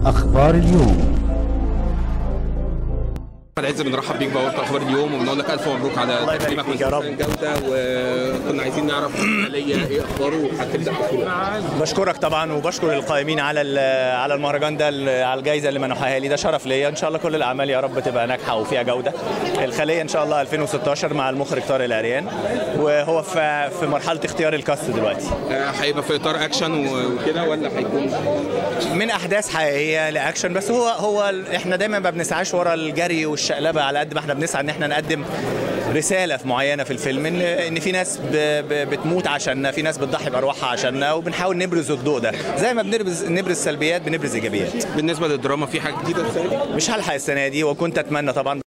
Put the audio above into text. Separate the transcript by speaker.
Speaker 1: أخبار اليوم
Speaker 2: احمد عز بنرحب بيك بوابه اخبار اليوم وبنقول لك الف مبروك على
Speaker 3: الله يبارك
Speaker 2: تكريمك
Speaker 3: فيك يا رب.
Speaker 2: الجوده وكنا عايزين نعرف الحاليه ايه اخباره وهتبدا تصوير
Speaker 3: بشكرك طبعا وبشكر القائمين على ال- على المهرجان ده ال- على الجائزه اللي منحوها لي ده شرف ليا ان شاء الله كل الاعمال يا رب تبقى ناجحه وفيها جوده الخليه ان شاء الله 2016 مع المخرج طارق العريان وهو في في مرحله اختيار الكاست دلوقتي
Speaker 2: آه، هيبقى في اطار اكشن و- وكده ولا هيكون
Speaker 3: من احداث حقيقيه لاكشن بس هو هو ال- احنا دايما ما بنسعاش ورا الجري والشقلبه على قد ما احنا بنسعى ان احنا نقدم رساله في معينه في الفيلم ان ان في ناس ب ب بتموت عشاننا في ناس بتضحي بارواحها عشاننا وبنحاول نبرز الضوء ده زي ما بنبرز نبرز سلبيات بنبرز ايجابيات
Speaker 2: بالنسبه للدراما في حاجه جديده السنه دي
Speaker 3: مش هلحق السنه دي وكنت اتمنى طبعا